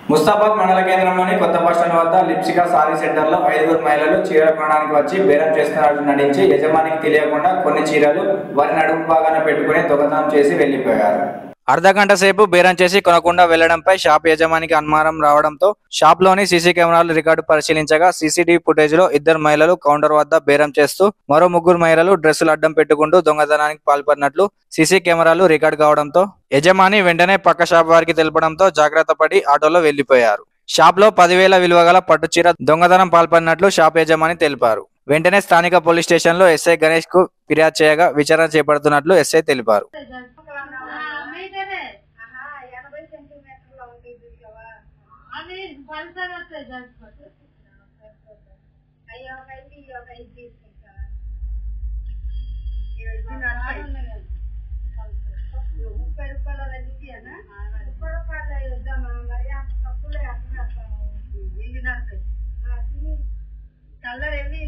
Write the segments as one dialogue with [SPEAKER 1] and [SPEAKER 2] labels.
[SPEAKER 1] ముస్తాబాద్ మండల కేంద్రంలోని కొత్త బస్టాండ్ వద్ద లిప్సికా సారీ సెంటర్లో ఐదుగురు మహిళలు చీర కొనడానికి వచ్చి బేరం చేస్తున్నట్టు నటించి యజమానికి తెలియకుండా కొన్ని చీరలు వారి నడుము భాగాన పెట్టుకుని దొంగతనం చేసి వెళ్లిపోయారు అర్ధగంట సేపు బేరం చేసి కొనకుండా వెళ్లడంపై షాప్ యజమానికి అనుమానం రావడంతో షాప్ లోని సీసీ కెమెరాలు రికార్డు పరిశీలించగా సీసీటీవీ ఫుటేజ్ లో ఇద్దరు మహిళలు కౌంటర్ వద్ద బేరం చేస్తూ మరో ముగ్గురు మహిళలు డ్రెస్సులు అడ్డం పెట్టుకుంటూ దొంగతనానికి పాల్పడినట్లు సీసీ కెమెరాలు రికార్డు కావడంతో యజమాని వెంటనే పక్క షాప్ వారికి తెలపడంతో జాగ్రత్త పడి ఆటోలో వెళ్లిపోయారు షాప్ లో పదివేల విలువ గల పట్టు చీర దొంగతనం పాల్పడినట్లు షాప్ యజమాని తెలిపారు వెంటనే స్థానిక పోలీస్ స్టేషన్ లో ఎస్ఐ గణేష్ కు ఫిర్యాదు చేయగా విచారణ చేపడుతున్నట్లు ఎస్ఐ తెలిపారు
[SPEAKER 2] మీటరే ఎనభై సెంటీమీటర్లు ఉంటుంది చూసావా అది పల్సర్ వస్తాయి చచ్చిపోతే అయ్యో ఒక ఐదు ఇయ్యి, ఒక ఐదు తీసుకుంటా ముప్పై రూపాయల ఇచ్చానా ముప్పై రూపాయలు ఇద్దామా మరి అంత తక్కువలో ఎక్కడ కలర్ ఎన్ని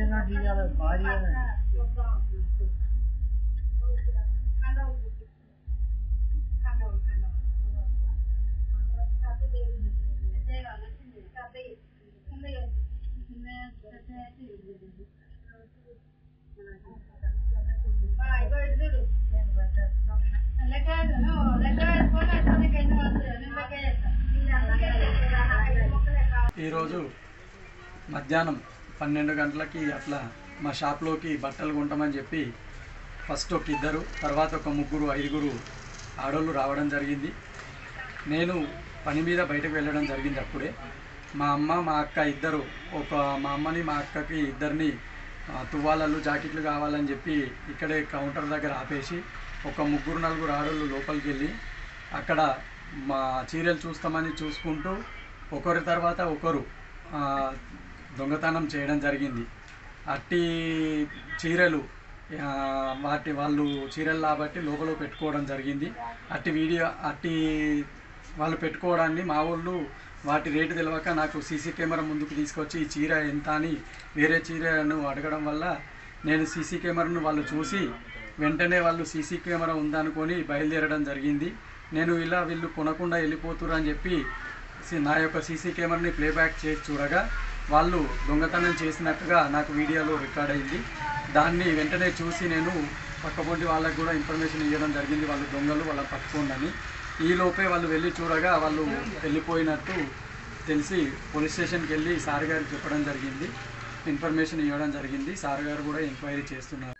[SPEAKER 3] ఈరోజు మధ్యాహ్నం పన్నెండు గంటలకి అట్లా మా షాప్లోకి బట్టలు కొంటామని చెప్పి ఫస్ట్ ఒక ఇద్దరు తర్వాత ఒక ముగ్గురు ఐదుగురు ఆడోళ్ళు రావడం జరిగింది నేను పని మీద బయటకు వెళ్ళడం జరిగింది అప్పుడే మా అమ్మ మా అక్క ఇద్దరు ఒక మా అమ్మని మా అక్కకి ఇద్దరిని ఆ, తువ్వాలలు జాకెట్లు కావాలని చెప్పి ఇక్కడే కౌంటర్ దగ్గర ఆపేసి ఒక ముగ్గురు నలుగురు ఆడోళ్ళు లోపలికి వెళ్ళి అక్కడ మా చీరలు చూస్తామని చూసుకుంటూ ఒకరి తర్వాత ఒకరు ఆ, దొంగతనం చేయడం జరిగింది అట్టి చీరలు ఆ, వాటి వాళ్ళు చీరలు కాబట్టి లోపల పెట్టుకోవడం జరిగింది అట్టి వీడియో అట్టి వాళ్ళు పెట్టుకోవడాన్ని మా వాళ్ళు వాటి రేటు తెలియక నాకు సీసీ కెమెరా ముందుకు తీసుకొచ్చి ఈ చీర ఎంత అని వేరే చీరను అడగడం వల్ల నేను సీసీ కెమెరాను వాళ్ళు చూసి వెంటనే వాళ్ళు సీసీ కెమెరా ఉందనుకొని బయలుదేరడం జరిగింది నేను ఇలా వీళ్ళు కొనకుండా వెళ్ళిపోతురు అని చెప్పి సి- నా యొక్క సీసీ కెమెరాని ప్లేబ్యాక్ చేసి చూడగా వాళ్ళు దొంగతనం చేసినట్టుగా నాకు వీడియోలో రికార్డ్ అయింది దాన్ని వెంటనే చూసి నేను పక్కపొంటి వాళ్ళకు కూడా ఇన్ఫర్మేషన్ ఇవ్వడం జరిగింది వాళ్ళు దొంగలు వాళ్ళని పట్టుకోండి ఈ లోపే వాళ్ళు వెళ్ళి చూడగా వాళ్ళు వెళ్ళిపోయినట్టు తెలిసి పోలీస్ స్టేషన్కి వెళ్ళి సార్ గారికి చెప్పడం జరిగింది ఇన్ఫర్మేషన్ ఇవ్వడం జరిగింది సార్ గారు కూడా ఎంక్వైరీ చేస్తున్నారు